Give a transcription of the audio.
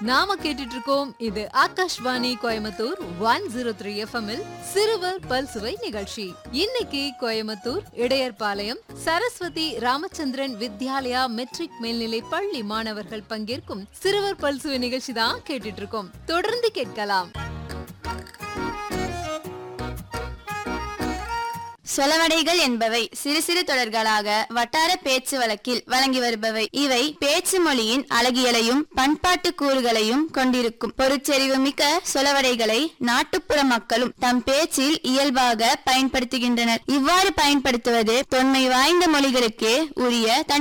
நாம கேட்டுட்டு இருக்கோம் இது Akashvani Coimbatore one zero three எஃப்எம்மில் சிறுவர் பல்சுவை நிகழ்ச்சி இன்னைக்கு கோயம்புத்தூர் இடையர்பாளையம் சரஸ்வதி ராமச்சந்திரன் வித்யாலயா மெட்ரிக் மேல்நிலை பள்ளி மாணவர்கள் பங்கேற்கும் சிறுவர் பல்சுவை நிகழ்ச்சி தான் கேட்டுட்டு இருக்கோம் தொடர்ந்து கேட்கலாம் சொலவடைகள் என்பவை சிறு சிறு தொடர்களாக வட்டார பேச்சு வழக்கில் வழங்கி வருபவை இவை பேச்சு மொழியின் அழகியலையும் பண்பாட்டு கூறுகளையும் கொண்டிருக்கும் பொருட்செறிவு மிக்க சொலவடைகளை நாட்டுப்புற மக்களும் தம் பேச்சில் இயல்பாக பயன்படுத்துகின்றனர் இவ்வாறு பயன்படுத்துவது தொன்மை வாய்ந்த மொழிகளுக்கே உரிய தனி